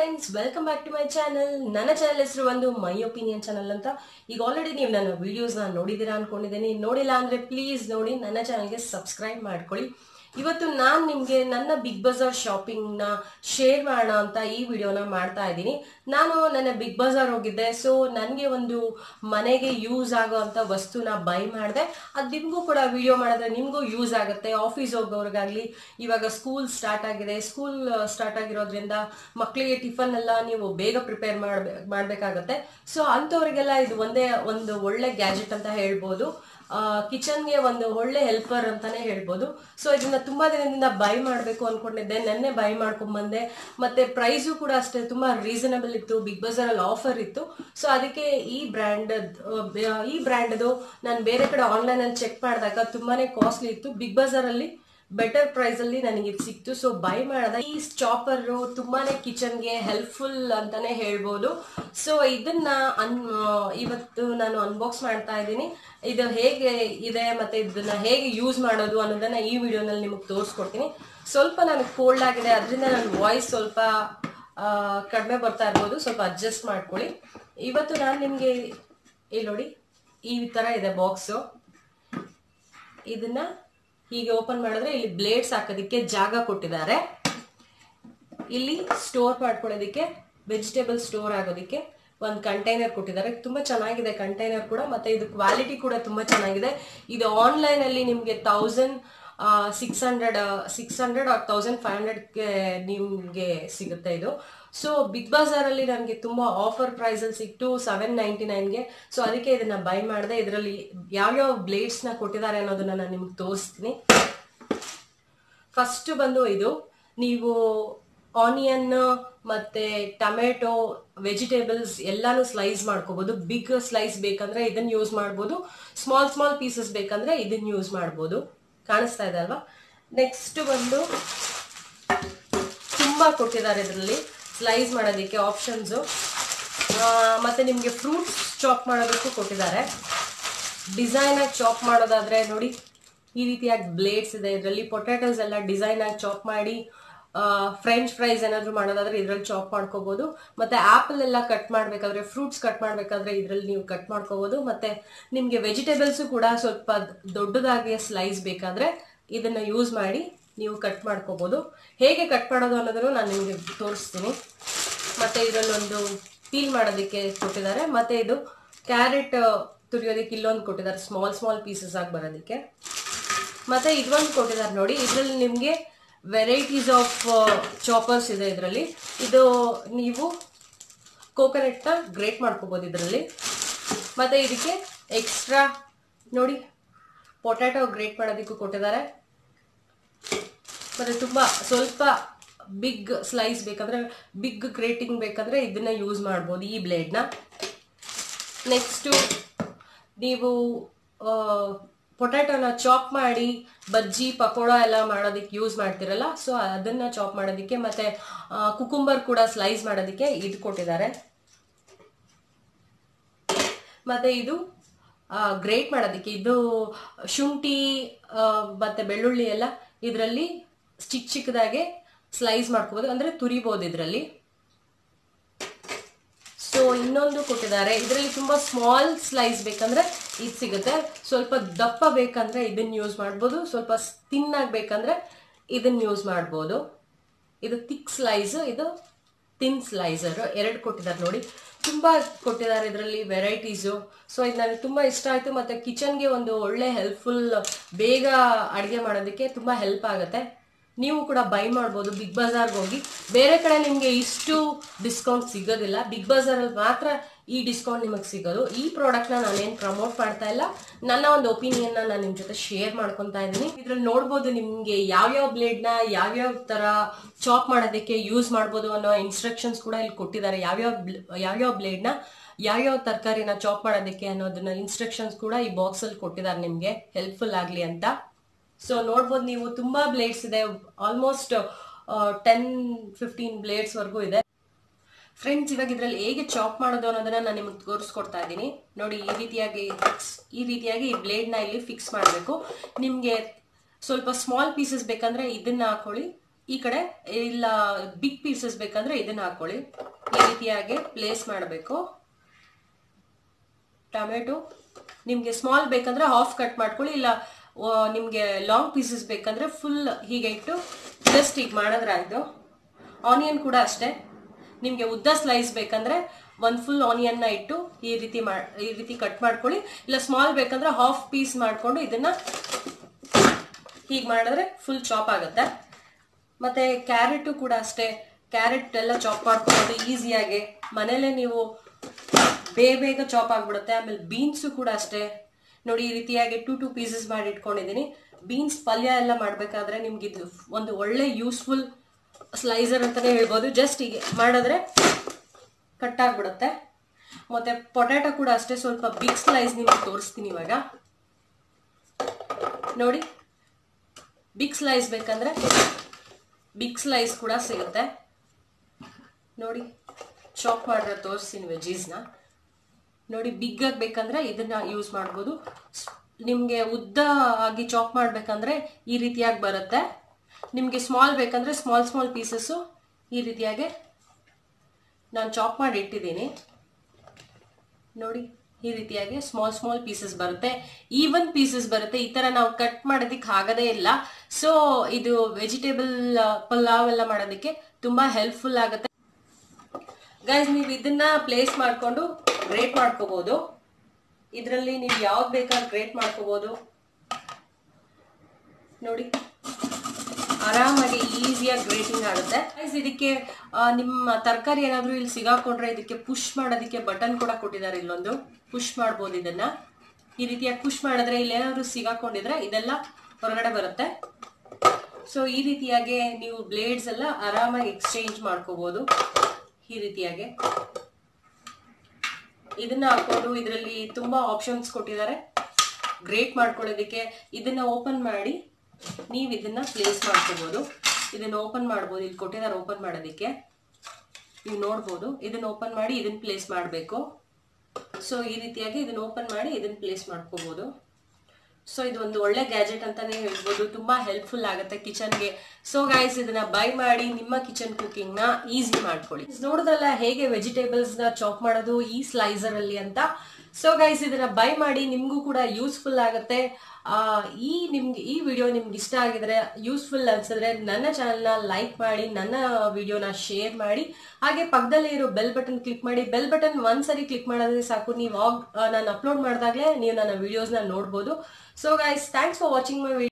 friends welcome back to my channel ನನ್ನ channel ಹೆಸರು ಒಂದು ಮೈ ಒಪಿನಿಯನ್ ಚಾನಲ್ ಅಂತ ಈಗ ಆಲ್ರೆಡಿ ನೀವು ನನ್ನ ವಿಡಿಯೋಸ್ನ ನೋಡಿದ್ದೀರಾ ಅನ್ಕೊಂಡಿದ್ದೀನಿ ನೋಡಿಲ್ಲ ಅಂದ್ರೆ ಪ್ಲೀಸ್ ನೋಡಿ ನನ್ನ ಚಾನಲ್ಗೆ ಸಬ್ಸ್ಕ್ರೈಬ್ ಮಾಡ್ಕೊಳ್ಳಿ ಇವತ್ತು ನಾನು ನಿಮಗೆ ನನ್ನ ಬಿಗ್ ಬಜಾರ್ ಶಾಪಿಂಗ್ನ ಶೇರ್ ಮಾಡೋಣ ಅಂತ ಈ ವಿಡಿಯೋನ ಮಾಡ್ತಾ ಇದ್ದೀನಿ ನಾನು ನನ್ನ ಬಿಗ್ ಬಜಾರ್ ಹೋಗಿದ್ದೆ ಸೊ ನನಗೆ ಒಂದು ಮನೆಗೆ ಯೂಸ್ ಆಗೋ ಅಂತ ವಸ್ತುನ ಬೈ ಮಾಡಿದೆ ಅದು ನಿಮಗೂ ಕೂಡ ವಿಡಿಯೋ ಮಾಡಿದ್ರೆ ನಿಮಗೂ ಯೂಸ್ ಆಗುತ್ತೆ ಆಫೀಸ್ ಹೋಗೋರ್ಗಾಗ್ಲಿ ಇವಾಗ ಸ್ಕೂಲ್ ಸ್ಟಾರ್ಟ್ ಆಗಿದೆ ಸ್ಕೂಲ್ ಸ್ಟಾರ್ಟ್ ಆಗಿರೋದ್ರಿಂದ ಮಕ್ಕಳಿಗೆ ಟಿಫನ್ ಎಲ್ಲ ನೀವು ಬೇಗ ಪ್ರಿಪೇರ್ ಮಾಡ್ಬೇ ಮಾಡಬೇಕಾಗತ್ತೆ ಸೊ ಅಂಥವ್ರಿಗೆಲ್ಲ ಇದು ಒಂದೇ ಒಂದು ಒಳ್ಳೆ ಗ್ಯಾಜೆಟ್ ಅಂತ ಹೇಳ್ಬೋದು ಕಿಚನ್ಗೆ ಒಂದು ಒಳ್ಳೆ ಹೆಲ್ಪರ್ ಅಂತಾನೆ ಹೇಳ್ಬೋದು ಸೊ ಇದನ್ನ ತುಂಬಾ ದಿನದಿಂದ ಬೈ ಮಾಡಬೇಕು ಅನ್ಕೊಂಡಿದ್ದೆ ನೆನ್ನೆ ಬೈ ಮಾಡ್ಕೊಂಡ್ ಬಂದೆ ಮತ್ತೆ ಪ್ರೈಸು ಕೂಡ ಅಷ್ಟೇ ತುಂಬಾ ರೀಸನಬಲ್ ಇತ್ತು ಬಿಗ್ ಬಜಾರ್ ಅಲ್ಲಿ ಆಫರ್ ಇತ್ತು ಸೊ ಅದಕ್ಕೆ ಈ ಬ್ರ್ಯಾಂಡ್ ಈ ಬ್ರ್ಯಾಂಡ್ದು ನಾನು ಬೇರೆ ಕಡೆ ಆನ್ಲೈನ್ ಅಲ್ಲಿ ಚೆಕ್ ಮಾಡಿದಾಗ ತುಂಬಾನೇ ಕಾಸ್ಟ್ಲಿ ಇತ್ತು ಬಿಗ್ ಬಜಾರ್ ಅಲ್ಲಿ ಬೆಟರ್ ಪ್ರೈಸ್ ಅಲ್ಲಿ ನನಗೆ ಇದು ಸಿಕ್ತು ಸೊ ಬೈ ಮಾಡಿದೆ ಈ ಚಾಪರ್ ತುಂಬಾನೇ ಕಿಚನ್ಗೆ ಹೆಲ್ಪ್ಫುಲ್ ಅಂತಾನೆ ಹೇಳ್ಬೋದು ಸೊ ಇದನ್ನ ಅನ್ ಇವತ್ತು ನಾನು ಅನ್ಬಾಕ್ಸ್ ಮಾಡ್ತಾ ಇದ್ದೀನಿ ಇದು ಹೇಗೆ ಇದೆ ಮತ್ತೆ ಇದನ್ನ ಹೇಗೆ ಯೂಸ್ ಮಾಡೋದು ಅನ್ನೋದನ್ನ ಈ ವಿಡಿಯೋನಲ್ಲಿ ನಿಮಗೆ ತೋರಿಸ್ಕೊಡ್ತೀನಿ ಸ್ವಲ್ಪ ನನಗೆ ಕೋಲ್ಡ್ ಆಗಿದೆ ಅದರಿಂದ ನನ್ನ ವಾಯ್ಸ್ ಸ್ವಲ್ಪ ಕಡಿಮೆ ಬರ್ತಾ ಇರ್ಬೋದು ಸ್ವಲ್ಪ ಅಡ್ಜಸ್ಟ್ ಮಾಡ್ಕೊಳ್ಳಿ ಇವತ್ತು ನಾನು ನಿಮಗೆ ಇಲ್ಲಿ ನೋಡಿ ಈ ತರ ಇದೆ ಬಾಕ್ಸು ಇದನ್ನ ಹೀಗೆ ಓಪನ್ ಮಾಡಿದ್ರೆ ಇಲ್ಲಿ ಬ್ಲೇಡ್ಸ್ ಹಾಕೋದಕ್ಕೆ ಜಾಗ ಕೊಟ್ಟಿದ್ದಾರೆ ಇಲ್ಲಿ ಸ್ಟೋರ್ ಮಾಡ್ಕೊಳ್ಳೋದಕ್ಕೆ ವೆಜಿಟೇಬಲ್ ಸ್ಟೋರ್ ಆಗೋದಕ್ಕೆ ಒಂದು ಕಂಟೈನರ್ ಕೊಟ್ಟಿದ್ದಾರೆ ತುಂಬಾ ಚೆನ್ನಾಗಿದೆ ಕಂಟೈನರ್ ಕೂಡ ಮತ್ತೆ ಇದು ಕ್ವಾಲಿಟಿ ಕೂಡ ತುಂಬಾ ಚೆನ್ನಾಗಿದೆ ಇದು ಆನ್ಲೈನ್ ಅಲ್ಲಿ ನಿಮ್ಗೆ thousand six hundred six hundred or thousand five ಹಂಡ್ರೆಡ್ಗೆ ನಿಮ್ಗೆ ಸಿಗುತ್ತೆ ಇದು ಸೊ ಬಿಗ್ ಬಜಾರ್ ಅಲ್ಲಿ ನನಗೆ ತುಂಬಾ ಆಫರ್ ಪ್ರೈಸ್ ಅಲ್ಲಿ ಸಿಕ್ತು ಸೆವೆನ್ ನೈಂಟಿ ನೈನ್ಗೆ ಸೊ ಅದಕ್ಕೆ ಇದನ್ನ ಬೈ ಮಾಡಿದೆ ಇದರಲ್ಲಿ ಯಾವ್ಯಾವ ಬ್ಲೇಡ್ಸ್ ನ ಕೊಟ್ಟಿದ್ದಾರೆ ಅನ್ನೋದನ್ನ ನಾನು ನಿಮ್ಗೆ ತೋರಿಸ್ತೀನಿ ಫಸ್ಟ್ ಬಂದು ಇದು ನೀವು ಆನಿಯನ್ ಮತ್ತೆ ಟೊಮೆಟೊ ವೆಜಿಟೇಬಲ್ಸ್ ಎಲ್ಲಾನು ಸ್ಲೈಸ್ ಮಾಡ್ಕೋಬಹುದು ಬಿಗ್ ಸ್ಲೈಸ್ ಬೇಕಂದ್ರೆ ಇದನ್ನ ಯೂಸ್ ಮಾಡ್ಬೋದು ಸ್ಮಾಲ್ ಸ್ಮಾಲ್ ಪೀಸಸ್ ಬೇಕಂದ್ರೆ ಇದನ್ನ ಯೂಸ್ ಮಾಡ್ಬೋದು ಕಾಣಿಸ್ತಾ ಇದೆ ಅಲ್ವಾ ನೆಕ್ಸ್ಟ್ ಬಂದು ತುಂಬಾ ಕೊಟ್ಟಿದ್ದಾರೆ ಇದರಲ್ಲಿ ಸ್ಲೈಸ್ ಮಾಡೋದಕ್ಕೆ ಆಪ್ಷನ್ಸು ಮತ್ತೆ ನಿಮಗೆ ಫ್ರೂಟ್ಸ್ ಚಾಪ್ ಮಾಡೋದಕ್ಕೂ ಕೊಟ್ಟಿದ್ದಾರೆ ಡಿಸೈನ್ ಆಗಿ ಚಾಪ್ ಮಾಡೋದಾದ್ರೆ ನೋಡಿ ಈ ರೀತಿಯಾಗಿ ಬ್ಲೇಡ್ಸ್ ಇದೆ ಇದರಲ್ಲಿ ಪೊಟ್ಯಾಟೋಸ್ ಎಲ್ಲ ಡಿಸೈನ್ ಆಗಿ ಚಾಪ್ ಮಾಡಿ ಫ್ರೆಂಚ್ ಫ್ರೈಸ್ ಏನಾದ್ರು ಮಾಡೋದಾದ್ರೆ ಇದ್ರಲ್ಲಿ ಚಾಪ್ ಮಾಡ್ಕೋಬಹುದು ಮತ್ತೆ ಆಪಲ್ ಎಲ್ಲ ಕಟ್ ಮಾಡ್ಬೇಕಾದ್ರೆ ಫ್ರೂಟ್ಸ್ ಕಟ್ ಮಾಡ್ಬೇಕಾದ್ರೆ ಇದ್ರಲ್ಲಿ ನೀವು ಕಟ್ ಮಾಡ್ಕೋಬಹುದು ಮತ್ತೆ ನಿಮ್ಗೆ ವೆಜಿಟೇಬಲ್ಸ್ ಕೂಡ ಸ್ವಲ್ಪ ದೊಡ್ಡದಾಗಿ ಸ್ಲೈಸ್ ಬೇಕಾದ್ರೆ ಇದನ್ನ ಯೂಸ್ ಮಾಡಿ ನೀವು ಕಟ್ ಮಾಡ್ಕೋಬಹುದು ಹೇಗೆ ಕಟ್ ಮಾಡೋದು ಅನ್ನೋದನ್ನು ನಾನು ನಿಮಗೆ ತೋರಿಸ್ತೀನಿ ಮತ್ತೆ ಇದರಲ್ಲೊಂದು ಪೀಲ್ ಮಾಡೋದಕ್ಕೆ ಕೊಟ್ಟಿದ್ದಾರೆ ಮತ್ತೆ ಇದು ಕ್ಯಾರೆಟ್ ತುರಿಯೋದಕ್ಕೆ ಇಲ್ಲೊಂದು ಕೊಟ್ಟಿದ್ದಾರೆ ಸ್ಮಾಲ್ ಸ್ಮಾಲ್ ಪೀಸಸ್ ಆಗಿ ಬರೋದಕ್ಕೆ ಮತ್ತೆ ಇದೊಂದು ಕೊಟ್ಟಿದ್ದಾರೆ ನೋಡಿ ಇದರಲ್ಲಿ ನಿಮಗೆ ವೆರೈಟೀಸ್ ಆಫ್ ಚಾಪರ್ಸ್ ಇದೆ ಇದರಲ್ಲಿ ಇದು ನೀವು ಕೋಕೋನಟ್ನ ಗ್ರೇಟ್ ಮಾಡ್ಕೋಬೋದು ಇದರಲ್ಲಿ ಮತ್ತೆ ಇದಕ್ಕೆ ಎಕ್ಸ್ಟ್ರಾ ನೋಡಿ ಪೊಟ್ಯಾಟೊ ಗ್ರೇಟ್ ಮಾಡೋದಕ್ಕೂ ಕೊಟ್ಟಿದ್ದಾರೆ ಮತ್ತೆ ತುಂಬಾ ಸ್ವಲ್ಪ ಬಿಗ್ ಸ್ಲೈಸ್ ಬೇಕಂದ್ರೆ ಬಿಗ್ ಗ್ರೇಟಿಂಗ್ ಬೇಕಂದ್ರೆ ಇದನ್ನ ಯೂಸ್ ಮಾಡ್ಬೋದು ಈ ಬ್ಲೇಡ್ನ ನೆಕ್ಸ್ಟು ನೀವು ಪೊಟ್ಯಾಟೊನ ಚಾಪ್ ಮಾಡಿ ಬಜ್ಜಿ ಪಕೋಡ ಎಲ್ಲ ಮಾಡೋದಕ್ಕೆ ಯೂಸ್ ಮಾಡ್ತಿರಲ್ಲ ಸೊ ಅದನ್ನ ಚಾಪ್ ಮಾಡೋದಕ್ಕೆ ಮತ್ತೆ ಕುಕುಂಬರ್ ಕೂಡ ಸ್ಲೈಸ್ ಮಾಡೋದಕ್ಕೆ ಇದು ಕೊಟ್ಟಿದ್ದಾರೆ ಮತ್ತೆ ಇದು ಗ್ರೇಟ್ ಮಾಡೋದಕ್ಕೆ ಇದು ಶುಂಠಿ ಮತ್ತೆ ಬೆಳ್ಳುಳ್ಳಿ ಎಲ್ಲ ಇದರಲ್ಲಿ ಚಿಕ್ಕ ಚಿಕ್ಕದಾಗೆ ಸ್ಲೈಸ್ ಮಾಡ್ಕೋಬಹುದು ಅಂದ್ರೆ ತುರಿಬಹುದು ಇದರಲ್ಲಿ ಸೊ ಇನ್ನೊಂದು ಕೊಟ್ಟಿದ್ದಾರೆ ಇದರಲ್ಲಿ ತುಂಬಾ ಸ್ಮಾಲ್ ಸ್ಲೈಸ್ ಬೇಕಂದ್ರೆ ಇದು ಸಿಗುತ್ತೆ ಸ್ವಲ್ಪ ದಪ್ಪ ಬೇಕಂದ್ರೆ ಇದನ್ನ ಯೂಸ್ ಮಾಡ್ಬೋದು ಸ್ವಲ್ಪ ತಿನ್ ಆಗ್ಬೇಕಂದ್ರೆ ಇದನ್ನ ಯೂಸ್ ಮಾಡ್ಬೋದು ಇದು ತಿಕ್ ಸ್ಲೈಸ್ ಇದು ತಿನ್ ಸ್ಲೈಸರ್ ಎರಡು ಕೊಟ್ಟಿದ್ದಾರೆ ನೋಡಿ ತುಂಬಾ ಕೊಟ್ಟಿದ್ದಾರೆ ಇದರಲ್ಲಿ ವೆರೈಟೀಸು ಸೊ ಇದು ನನಗೆ ತುಂಬಾ ಇಷ್ಟ ಆಯ್ತು ಮತ್ತೆ ಕಿಚನ್ಗೆ ಒಂದು ಒಳ್ಳೆ ಹೆಲ್ಪ್ಫುಲ್ ಬೇಗ ಅಡುಗೆ ಮಾಡೋದಕ್ಕೆ ತುಂಬಾ ಹೆಲ್ಪ್ ಆಗುತ್ತೆ ನೀವು ಕೂಡ ಬೈ ಮಾಡ್ಬೋದು ಬಿಗ್ ಬಜಾರ್ಗೆ ಹೋಗಿ ಬೇರೆ ಕಡೆ ನಿಮಗೆ ಇಷ್ಟು ಡಿಸ್ಕೌಂಟ್ ಸಿಗೋದಿಲ್ಲ ಬಿಗ್ ಬಜಾರಲ್ಲಿ ಮಾತ್ರ ಈ ಡಿಸ್ಕೌಂಟ್ ನಿಮಗೆ ಸಿಗೋದು ಈ ಪ್ರಾಡಕ್ಟ್ನ ನಾನೇನು ಪ್ರಮೋಟ್ ಮಾಡ್ತಾ ಇಲ್ಲ ನನ್ನ ಒಂದು ಒಪಿನಿಯನ್ನ ನಾನು ನಿಮ್ಮ ಜೊತೆ ಶೇರ್ ಮಾಡ್ಕೊತಾ ಇದ್ದೀನಿ ಇದ್ರಲ್ಲಿ ನೋಡ್ಬೋದು ನಿಮಗೆ ಯಾವ್ಯಾವ ಬ್ಲೇಡ್ನ ಯಾವ್ಯಾವ ಥರ ಚಾಪ್ ಮಾಡೋದಕ್ಕೆ ಯೂಸ್ ಮಾಡ್ಬೋದು ಅನ್ನೋ ಇನ್ಸ್ಟ್ರಕ್ಷನ್ಸ್ ಕೂಡ ಇಲ್ಲಿ ಕೊಟ್ಟಿದ್ದಾರೆ ಯಾವ್ಯಾವ ಯಾವ್ಯಾವ ಬ್ಲೇಡ್ನ ಯಾವ್ಯಾವ ತರಕಾರಿನ ಚಾಪ್ ಮಾಡೋದಕ್ಕೆ ಅನ್ನೋದನ್ನ ಇನ್ಸ್ಟ್ರಕ್ಷನ್ಸ್ ಕೂಡ ಈ ಬಾಕ್ಸಲ್ಲಿ ಕೊಟ್ಟಿದ್ದಾರೆ ನಿಮಗೆ ಹೆಲ್ಪ್ಫುಲ್ ಆಗಲಿ ಅಂತ ಸೊ ನೋಡ್ಬೋದು ನೀವು ತುಂಬಾ ಬ್ಲೇಡ್ಸ್ ಇದೆ ಆಲ್ಮೋಸ್ಟ್ ಟೆನ್ ಫಿಫ್ಟೀನ್ ಬ್ಲೇಡ್ಸ್ ವರ್ಗೂ ಇದೆ ಫ್ರೆಂಡ್ಸ್ ಇವಾಗ ಇದರಲ್ಲಿ ಹೇಗೆ ಚಾಪ್ ಮಾಡೋದು ಅನ್ನೋದನ್ನ ನಾನು ನಿಮಗೆ ತೋರಿಸ್ಕೊಡ್ತಾ ಇದ್ದೀನಿ ನೋಡಿ ಈ ರೀತಿಯಾಗಿ ಈ ರೀತಿಯಾಗಿ ಈ ಬ್ಲೇಡ್ನ ಇಲ್ಲಿ ಫಿಕ್ಸ್ ಮಾಡಬೇಕು ನಿಮಗೆ ಸ್ವಲ್ಪ ಸ್ಮಾಲ್ ಪೀಸಸ್ ಬೇಕಂದ್ರೆ ಇದನ್ನ ಹಾಕೊಳ್ಳಿ ಈ ಕಡೆ ಇಲ್ಲ ಬಿಗ್ ಪೀಸಸ್ ಬೇಕಂದ್ರೆ ಇದನ್ನ ಹಾಕೊಳ್ಳಿ ಈ ರೀತಿಯಾಗಿ ಪ್ಲೇಸ್ ಮಾಡಬೇಕು ಟೊಮೆಟೊ ನಿಮಗೆ ಸ್ಮಾಲ್ ಬೇಕಂದ್ರೆ ಹಾಫ್ ಕಟ್ ಮಾಡ್ಕೊಳ್ಳಿ ಇಲ್ಲ ನಿಮಗೆ ಲಾಂಗ್ ಪೀಸಸ್ ಬೇಕಂದ್ರೆ ಫುಲ್ ಹೀಗೆ ಇಟ್ಟು ಜಸ್ಟ್ ಈಗ ಮಾಡಿದ್ರಾಯ್ತು ಆನಿಯನ್ ಕೂಡ ಅಷ್ಟೇ ನಿಮಗೆ ಉದ್ದ ಸ್ಲೈಸ್ ಬೇಕಂದ್ರೆ ಒಂದು ಫುಲ್ ಆನಿಯನ್ನ ಇಟ್ಟು ಈ ರೀತಿ ಮಾ ಈ ರೀತಿ ಕಟ್ ಮಾಡ್ಕೊಳ್ಳಿ ಇಲ್ಲ ಸ್ಮಾಲ್ ಬೇಕಂದ್ರೆ ಹಾಫ್ ಪೀಸ್ ಮಾಡಿಕೊಂಡು ಇದನ್ನ ಹೀಗೆ ಮಾಡಿದ್ರೆ ಫುಲ್ ಚಾಪ್ ಆಗುತ್ತೆ ಮತ್ತೆ ಕ್ಯಾರೆಟು ಕೂಡ ಅಷ್ಟೇ ಕ್ಯಾರೆಟ್ ಎಲ್ಲ ಚಾಪ್ ಮಾಡ್ಕೊಳ್ಳೋದು ಈಸಿಯಾಗಿ ಮನೇಲೆ ನೀವು ಬೇಗ ಬೇಗ ಚಾಪ್ ಆಗ್ಬಿಡುತ್ತೆ ಆಮೇಲೆ ಬೀನ್ಸು ಕೂಡ ಅಷ್ಟೇ ನೋಡಿ ಈ ರೀತಿಯಾಗಿ ಟೂ ಟೂ ಪೀಸಸ್ ಮಾಡಿ ಇಟ್ಕೊಂಡಿದ್ದೀನಿ ಬೀನ್ಸ್ ಪಲ್ಯ ಎಲ್ಲ ಮಾಡಬೇಕಾದ್ರೆ ನಿಮ್ಗೆ ಇದು ಒಂದು ಒಳ್ಳೆ ಯೂಸ್ಫುಲ್ ಸ್ಲೈಸರ್ ಅಂತಾನೆ ಹೇಳ್ಬೋದು ಜಸ್ಟ್ ಹೀಗೆ ಮಾಡಿದ್ರೆ ಕಟ್ ಆಗ್ಬಿಡುತ್ತೆ ಮತ್ತೆ ಪೊಟ್ಯಾಟೊ ಕೂಡ ಅಷ್ಟೇ ಸ್ವಲ್ಪ ಬಿಗ್ ಸ್ಲೈಸ್ ನಿಮ್ಗೆ ತೋರಿಸ್ತೀನಿ ಇವಾಗ ನೋಡಿ ಬಿಗ್ ಸ್ಲೈಸ್ ಬೇಕಂದ್ರೆ ಬಿಗ್ ಸ್ಲೈಸ್ ಕೂಡ ಸಿಗುತ್ತೆ ನೋಡಿ ಚಾಪ್ ಮಾಡಿದ್ರೆ ತೋರಿಸ್ತೀನಿ ವೆಜೀಸ್ನ ನೋಡಿ ಬಿಗ್ ಆಗಿ ಬೇಕಂದ್ರೆ ಇದನ್ನ ಯೂಸ್ ಮಾಡ್ಬೋದು ನಿಮಗೆ ಉದ್ದ ಆಗಿ ಚಾಪ್ ಮಾಡ್ಬೇಕಂದ್ರೆ ಈ ರೀತಿಯಾಗಿ ಬರುತ್ತೆ ನಿಮಗೆ ಸ್ಮಾಲ್ ಬೇಕಂದ್ರೆ ಸ್ಮಾಲ್ ಸ್ಮಾಲ್ ಪೀಸಸ್ಸು ಈ ರೀತಿಯಾಗಿ ನಾನು ಚಾಪ್ ಮಾಡಿ ಇಟ್ಟಿದ್ದೀನಿ ನೋಡಿ ಈ ರೀತಿಯಾಗಿ ಸ್ಮಾಲ್ ಸ್ಮಾಲ್ ಪೀಸಸ್ ಬರುತ್ತೆ ಈವನ್ ಪೀಸಸ್ ಬರುತ್ತೆ ಈ ತರ ನಾವು ಕಟ್ ಮಾಡೋದಕ್ಕೆ ಆಗದೇ ಇಲ್ಲ ಸೊ ಇದು ವೆಜಿಟೇಬಲ್ ಪಲಾವ್ ಎಲ್ಲ ಮಾಡೋದಕ್ಕೆ ತುಂಬಾ ಹೆಲ್ಪ್ಫುಲ್ ಆಗುತ್ತೆ ಗೈಸ್ ನೀವು ಇದನ್ನ ಪ್ಲೇಸ್ ಮಾಡ್ಕೊಂಡು ಗ್ರೇಟ್ ಮಾಡ್ಕೋಬಹುದು ಇದರಲ್ಲಿ ನೀವು ಯಾವ್ದು ಬೇಕಾದ್ರೆ ಗ್ರೇಟ್ ಮಾಡ್ಕೋಬಹುದು ನೋಡಿ ಆರಾಮಾಗಿ ಈಸಿಯಾಗಿ ಗ್ರೇಟಿಂಗ್ ಆಗುತ್ತೆ ಗೈಸ್ ಇದಕ್ಕೆ ಆ, ನಿಮ್ಮ ತರಕಾರಿ ಏನಾದ್ರೂ ಇಲ್ಲಿ ಸಿಗಾಕೊಂಡ್ರೆ ಇದಕ್ಕೆ ಪುಷ್ ಮಾಡೋದಕ್ಕೆ ಬಟನ್ ಕೂಡ ಕೊಟ್ಟಿದ್ದಾರೆ ಇಲ್ಲೊಂದು ಪುಷ್ ಮಾಡ್ಬೋದು ಇದನ್ನ ಈ ರೀತಿಯಾಗಿ ಪುಷ್ ಮಾಡಿದ್ರೆ ಇಲ್ಲಿ ಏನಾದ್ರು ಸಿಗಾಕೊಂಡಿದ್ರೆ ಇದೆಲ್ಲ ಹೊರಗಡೆ ಬರುತ್ತೆ ಸೊ ಈ ರೀತಿಯಾಗಿ ನೀವು ಬ್ಲೇಡ್ಸ್ ಎಲ್ಲ ಆರಾಮಾಗಿ ಎಕ್ಸ್ಚೇಂಜ್ ಮಾಡ್ಕೋಬಹುದು ಈ ರೀತಿಯಾಗಿ ಇದನ್ನ ಹಾಕೊಂಡು ಇದರಲ್ಲಿ ತುಂಬಾ ಆಪ್ಷನ್ಸ್ ಕೊಟ್ಟಿದ್ದಾರೆ ಗ್ರೇಟ್ ಮಾಡ್ಕೊಳ್ಳೋದಕ್ಕೆ ಇದನ್ನ ಓಪನ್ ಮಾಡಿ ನೀವು ಇದನ್ನ ಪ್ಲೇಸ್ ಮಾಡ್ಕೋಬಹುದು ಇದನ್ನ ಓಪನ್ ಮಾಡ್ಬೋದು ಇಲ್ಲಿ ಕೊಟ್ಟಿದ್ದಾರೆ ಓಪನ್ ಮಾಡೋದಕ್ಕೆ ನೀವು ನೋಡ್ಬೋದು ಇದನ್ನ ಓಪನ್ ಮಾಡಿ ಇದನ್ನ ಪ್ಲೇಸ್ ಮಾಡಬೇಕು ಸೊ ಈ ರೀತಿಯಾಗಿ ಇದನ್ನ ಓಪನ್ ಮಾಡಿ ಇದನ್ನ ಪ್ಲೇಸ್ ಮಾಡ್ಕೋಬಹುದು ಸೊ ಇದು ಒಂದು ಒಳ್ಳೆ ಗ್ಯಾಜೆಟ್ ಅಂತಾನೆ ಹೇಳ್ಬೋದು ತುಂಬಾ ಹೆಲ್ಪ್ಫುಲ್ ಆಗುತ್ತೆ ಕಿಚನ್ಗೆ ಸೊ ಗೈಸ್ ಇದನ್ನ ಬೈ ಮಾಡಿ ನಿಮ್ಮ ಕಿಚನ್ ಕುಕಿಂಗ್ ನ ಈಸಿ ಮಾಡ್ಕೊಳ್ಳಿ ನೋಡಿದ್ರಲ್ಲ ಹೇಗೆ ವೆಜಿಟೇಬಲ್ಸ್ ನ ಚಾಪ್ ಮಾಡೋದು ಈ ಸ್ಲೈಸರ್ ಅಲ್ಲಿ ಅಂತ ಸೊ ಗೈಸ್ ಇದನ್ನ ಬೈ ಮಾಡಿ ನಿಮ್ಗೂ ಕೂಡ ಯೂಸ್ಫುಲ್ ಆಗುತ್ತೆ ಆ, ಈ ನಿಮ್ಗೆ ಈ ವಿಡಿಯೋ ನಿಮ್ಗೆ ಇಷ್ಟ ಆಗಿದ್ರೆ ಯೂಸ್ಫುಲ್ ಅನ್ಸಿದ್ರೆ ನನ್ನ ಚಾನಲ್ನ ಲೈಕ್ ಮಾಡಿ ನನ್ನ ವಿಡಿಯೋನ ಶೇರ್ ಮಾಡಿ ಹಾಗೆ ಪಕ್ಕದಲ್ಲೇ ಇರೋ ಬೆಲ್ ಬಟನ್ ಕ್ಲಿಕ್ ಮಾಡಿ ಬೆಲ್ ಬಟನ್ ಒಂದ್ಸರಿ ಕ್ಲಿಕ್ ಮಾಡಿದ್ರೆ ಸಾಕು ನೀವು ನಾನು ಅಪ್ಲೋಡ್ ಮಾಡಿದಾಗಲೇ ನೀವು ನನ್ನ ವಿಡಿಯೋಸ್ನ ನೋಡ್ಬೋದು so guys thanks for watching my